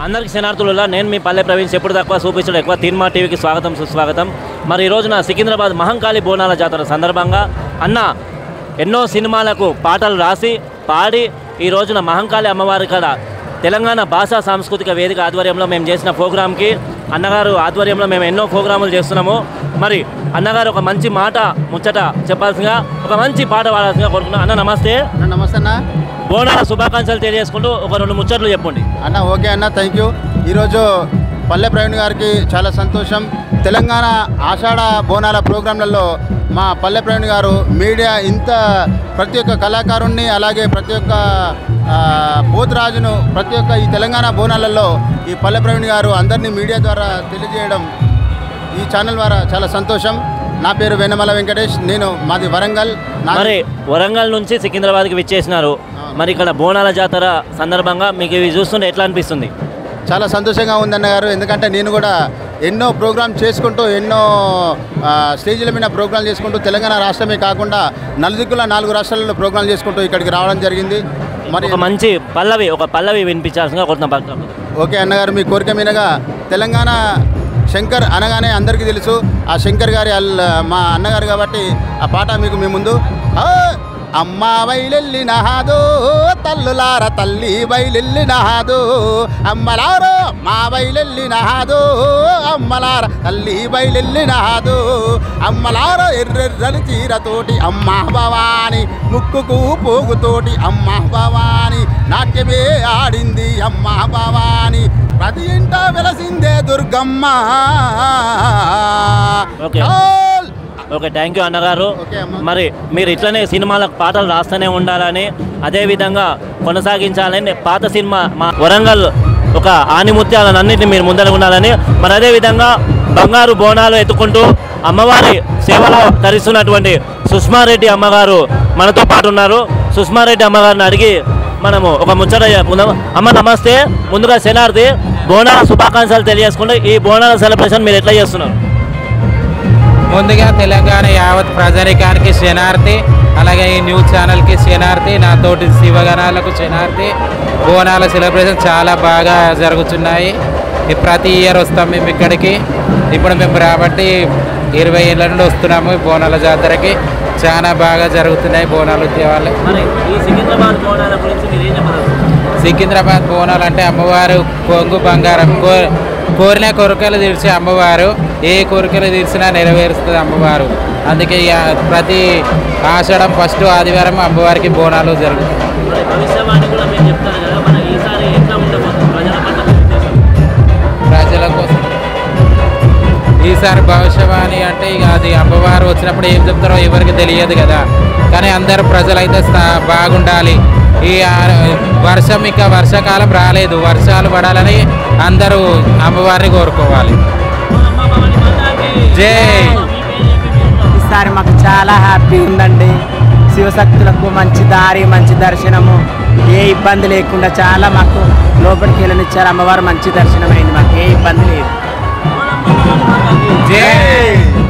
అందరికీ శనార్థులలో నేను మీ పల్లె ప్రవీణ్ ఎప్పుడు తక్కువ చూపించడం ఎక్కువ తీన్మా టీవీకి స్వాగతం సుస్వాగతం మరి ఈ రోజున సికింద్రాబాద్ మహంకాళి బోనాల జాతర సందర్భంగా అన్న ఎన్నో సినిమాలకు పాటలు రాసి పాడి ఈ రోజున మహంకాళి అమ్మవారి కాడ తెలంగాణ భాషా సాంస్కృతిక వేదిక ఆధ్వర్యంలో మేము చేసిన ప్రోగ్రాంకి అన్నగారు ఆధ్వర్యంలో మేము ఎన్నో ప్రోగ్రాములు చేస్తున్నాము మరి అన్నగారు ఒక మంచి మాట ముచ్చట చెప్పాల్సిందిగా ఒక మంచి పాట పాడాల్సిందిగా కోరుకున్నాం అన్న నమస్తే అన్న నమస్తే అన్న బోనాల శుభాకాంక్షలు తెలియజేసుకుంటూ ఒక రెండు ముచ్చట్లు చెప్పండి అన్న ఓకే అన్న థ్యాంక్ యూ ఈరోజు పల్లె ప్రవీణ్ గారికి చాలా సంతోషం తెలంగాణ ఆషాఢ బోనాల ప్రోగ్రాంలలో మా పల్లె ప్రవీణ్ గారు మీడియా ఇంత ప్రతి ఒక్క కళాకారుణ్ణి అలాగే ప్రతి ఒక్క ఆ, పోతురాజును ప్రతి ఒక్క ఈ తెలంగాణ బోనాలలో ఈ పల్లె ప్రవీణ్ గారు అందరినీ మీడియా ద్వారా తెలియజేయడం ఈ ఛానల్ ద్వారా చాలా సంతోషం నా పేరు వెన్నమల వెంకటేష్ నేను మాది వరంగల్ నా మరి వరంగల్ నుంచి సికింద్రాబాద్కి విచ్చేసినారు మరి ఇక్కడ బోనాల జాతర సందర్భంగా మీకు ఇవి చూస్తుంటే ఎట్లా అనిపిస్తుంది చాలా సంతోషంగా ఉందన్న గారు ఎందుకంటే నేను కూడా ఎన్నో ప్రోగ్రామ్ చేసుకుంటూ ఎన్నో ఆ, స్టేజీల మీద ప్రోగ్రాం చేసుకుంటూ తెలంగాణ రాష్ట్రమే కాకుండా నలుదిక్కుల నాలుగు రాష్ట్రాలలో ప్రోగ్రాం చేసుకుంటూ ఇక్కడికి రావడం జరిగింది మరి ఒక మంచి పల్లవి ఒక పల్లవి వినిపించాల్సిందిగా కొడుతున్న భక్తులు ఓకే అన్నగారు మీ కోరిక మీదగా తెలంగాణ శంకర్ అనగానే అందరికీ తెలుసు ఆ శంకర్ గారి అల్ మా అన్నగారు కాబట్టి ఆ పాట మీకు మీ ముందు ఆ, అమ్మ వైలెల్లి నహాదో తల్లులార తల్లి వైలెల్లి నహాదో అమ్మలారో మా వైలెల్లి నహాదో అమ్మలార తల్లి వైలెల్లి నహాదో అమ్మలారో ఎర్రెర్రని చీరతోటి అమ్మ భవాని ముక్కుకు పోగుతోటి అమ్మ భవాని నాట్యమే ఆడింది అమ్మ భవాని ప్రతి ఇంట వెలసిందే దుర్గమ్మ ఓకే. చాల్. ఓకే థ్యాంక్ యూ అన్నగారు ఓకే అమ్మ. మరి మీరు ఇట్లనే సినిమాలకు పాటలు రాస్తూనే ఉండాలని అదేవిధంగా కొనసాగించాలని పాత సినిమా మా వరంగల్ ఒక ఆనిముత్యాలన్నింటినీ మీరు ముందర ఉండాలని మరి అదేవిధంగా బంగారు బోనాలు ఎత్తుకుంటూ అమ్మవారి సేవలో తరిస్తున్నటువంటి సుష్మారెడ్డి అమ్మగారు మనతో పాటు ఉన్నారు సుష్మారెడ్డి అమ్మగారిని అడిగి మనము ఒక ముచ్చట చెప్పుకుందాం అమ్మ నమస్తే ముందుగా శనార్థి బోనాల శుభాకాంక్షలు తెలియజేసుకుంటే ఈ బోనాల సెలబ్రేషన్ మీరు ఎట్లా చేస్తున్నారు ముందుగా తెలంగాణ యావత్ ప్రజానికానికి శనార్థి అలాగే ఈ న్యూస్ ఛానల్కి శనార్థి నాతోటి శివగణాలకు శనార్థి బోనాల సెలబ్రేషన్ చాలా బాగా జరుగుతున్నాయి ఈ ప్రతి ఇయర్ వస్తాం మేము ఇక్కడికి ఇప్పుడు మేము రాబట్టి ఇరవై ఏళ్ళ నుండి వస్తున్నాము ఈ బోనాల జాతరకి చాలా బాగా జరుగుతున్నాయి బోనాలు ఉద్యమాలు మరి ఈ సికింద్రాబాద్ బోనాల గురించి మీరు ఏం చెప్పగలరు సికింద్రాబాద్ బోనాలు అంటే అమ్మవారు కొంగు బంగారం కో కోరిన కోరికలు తీర్చే అమ్మవారు ఏ కోరికలు తీర్చినా నెరవేరుస్తుంది అమ్మవారు అందుకే ఇక ప్రతి ఆషాఢం ఫస్ట్ ఆదివారం అమ్మవారికి బోనాలు జరుగుతాయి మరి భవిష్యవాణి కూడా మీరు చెప్తారు కదా మన ఈసారి ఎట్లా ఉండబోతుంది ప్రజల పట్ల మీ ఉద్దేశం? ప్రజల కోసం ఈసారి భవిష్యవాణి అంటే ఇక అది అమ్మవారు వచ్చినప్పుడు ఏం చెప్తారో ఎవరికి తెలియదు కదా కానీ అందరు ప్రజలైతే స్థా- బాగుండాలి ఈ ఆ- వర్షం ఇంకా వర్షాకాలం రాలేదు వర్షాలు పడాలని అందరూ అమ్మవారిని కోరుకోవాలి జై ఈసారి మాకు చాలా హ్యాపీ ఉందండి శివశక్తులకు మంచి దారి మంచి దర్శనము ఏ ఇబ్బంది లేకుండా చాలా మాకు లోపలికి వెళ్ళనిచ్చారు అమ్మవారు మంచి దర్శనం అయింది మాకు ఏ ఇబ్బంది లేదు జై